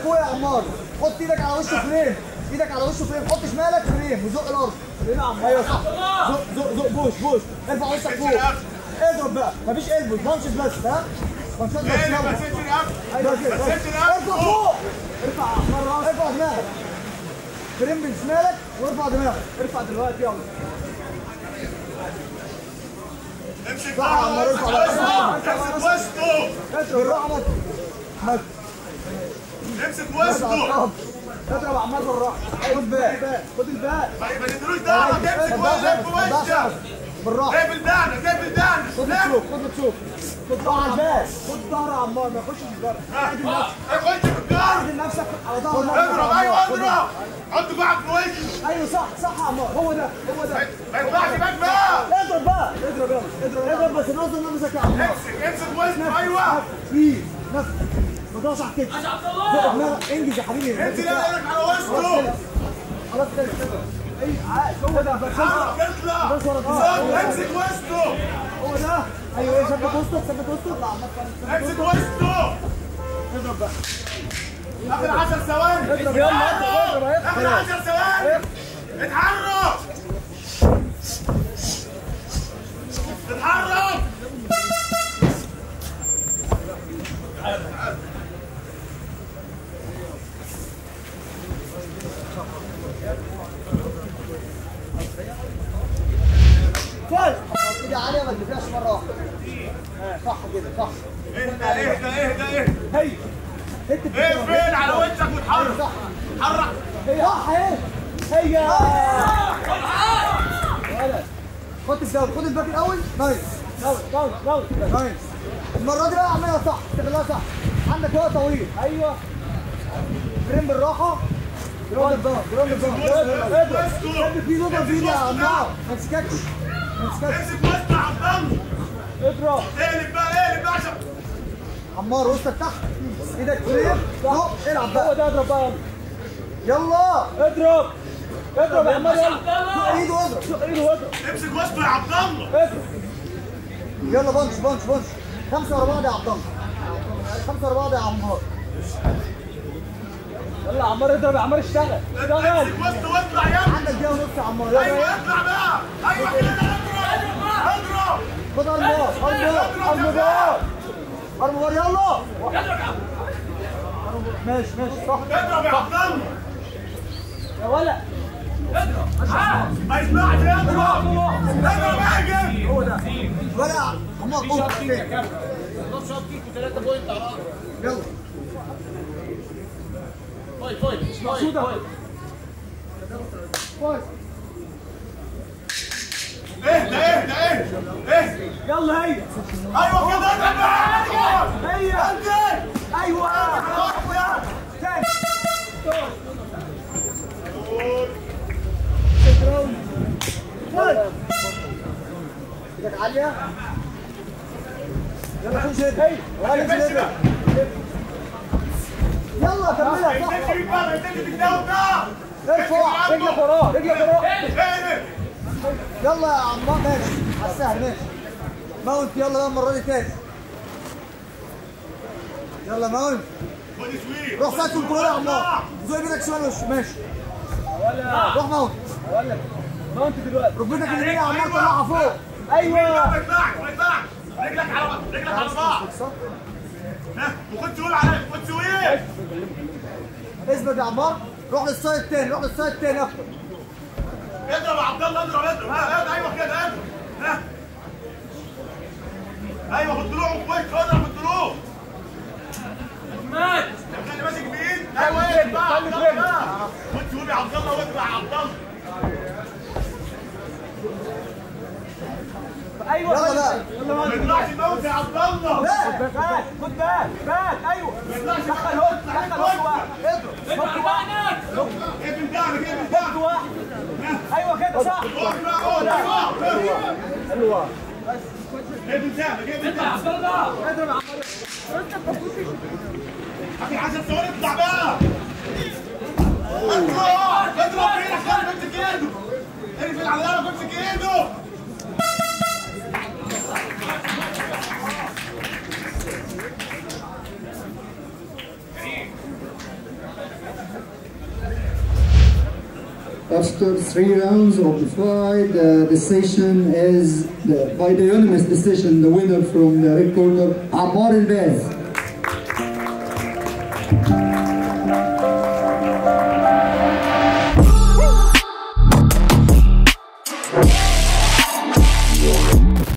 فوق يا عمار حط ايدك على وشه فريم ايدك على وشه فريم حط شمالك فريم وزق الارض فريم يا عمار ايوه صح زق زق زق بوش بوش ارفع وشك فوق اضرب بقى مفيش قلبه بانشز بس ها بانشات بس ايه يلا. بس انت رقبتك ايوه كده بس بس. انت ارفع رقبتك فوق ارفع مره ارفع دماغك فريم من شمالك وارفع دماغك ارفع دلوقتي يلا امسك صح يا عمار، ارفع بقى. امسك وسطه بالراحه ما ما امسك ما وسطه تعصبش. اضرب عمال بالراحه خد باك خد الباك ما ما تدروش دعوه تمسك وسطه بالراحه جايب الدعنه جايب الدعنه خد تشوف خد تشوف خد ظهر الباك خد ظهر عمار ما يخشش في الجرح خش في الجار اعدل نفسك على ظهر اضرب ايوه اضرب حط جوعك في وشك ايوه صح صح يا عمار هو ده هو ده ما يطلعش باك بقى اضرب بقى اضرب يلا اضرب اضرب بس نظم نفسك يا عمار امسك امسك وسطه ايوه ايه نفسك ما تقعش على الكتف زق دماغك انجز يا حبيبي انت لا ايدك على وسطه خلاص كده كده ايه عاش هو ده بس حرك اطلع بس ورا صوت الظهر. امسك وسطه هو ده ايوه ايه ثبت وسطك ثبت وسطك لا عمال امسك وسطه اضرب بقى اخر 10 ثواني اضرب يلا اضرب اضرب اخر اضرب 10 ثواني اتحرك اتحرك فاز كده عاليه ما تدفعش مره واحده صح كده صح اهدى اهدى اهدى اهدى هي انت اقفل على وشك واتحرك صح اتحرك هي صح هي هي ولد خد الدوري خد الباك الاول نايس دوري دوري دوري نايس المره دي بقى اعملها صح استغلها صح عندك وقت طويل ايوه فريم بالراحه جراوند الظهر جراوند الظهر اضرب اضرب في نقطه في ايدي يا عمار ما تسكتش ما تسكتش امسك وسط يا عبد الله اضرب اقلب بقى اقلب بقى عشان عمار وسطك تحت ايدك فريم فوق العب بقى هو ده اضرب بقى يلا اضرب اضرب يا عمار يلا زق ايده واضرب زق ايده واضرب امسك وسطه يا عبد الله اضرب يلا بنش بنش بنش خمسة ورا بعض يا عبد الله خمسة ورا بعض يا عمار يلا يا عمار اضرب يا عمار اشتغل اشتغل امسك وسطه واطلع يا ابني عندك دقيقة ونص يا عمار يلا ايوه يلا اطلع بقى ايوه كده اضرب اضرب خد ارمار ارمار ارمار ارمار يلا ماشي ماشي صح اضرب يا عبد الله يا ولا ما يسمعش اضرب اضرب اهجم هو ده ولا عمار قوم يلا مقصودة كويس اهدى اهدى اهدى اهدى يلا هي ايوه كده اضرب بقى هي انزل ايوه تاني ايدك عالية يلا خش هيك يلا يلا كملها صح تجري بقى تجري تجاوب بقى ارفع رجلك وراه رجلك وراه اقلب يلا يا عمار ماشي على السهل ماشي ماونت يلا بقى المره دي تاني يلا ماونت خد سويت روح ساعة الكورة يا عمار زق ايدك شمال وش ماشي روح ماونت ماونت دلوقتي ركبتك اليمين يا عمار طلعها فوق ايوه ما يطلعش ما يطلعش رجلك على رجلك على بعض ها وخد سويت على خد سويت اثبت يا عمار روح للسايد التاني روح للسايد التاني اكتر اضرب يا عبد الله اضرب اضرب ها ها ايوه كده اضرب ها ايوه خد طلوع كويس اضرب في الطلوع مات خلي ماسك بايد ايوه اقلب بقى عبد الله بقى خد سويت يا عبد الله واطلع يا عبد الله يلا بقى ما يطلعش موت يا عبد الله باك باك خد باك باك ايوه ما يطلعش دخل هوك دخل هوك واحد اضرب ارفع دقنك ابن دعمك ابن دعمك واحد ايوه كده صح اقف بقى اقف اقف حلوه ابن دعمك ابن اطلع دعمك عبد الله اضرب يا عمار اخي 10 ثواني اطلع بقى اضرب اضرب بايدك خلي امسك ايده ارفع على الارض امسك ايده After three rounds of the fight, the decision is, the, by the unanimous decision, the winner from the red corner, Ammar Elbaz.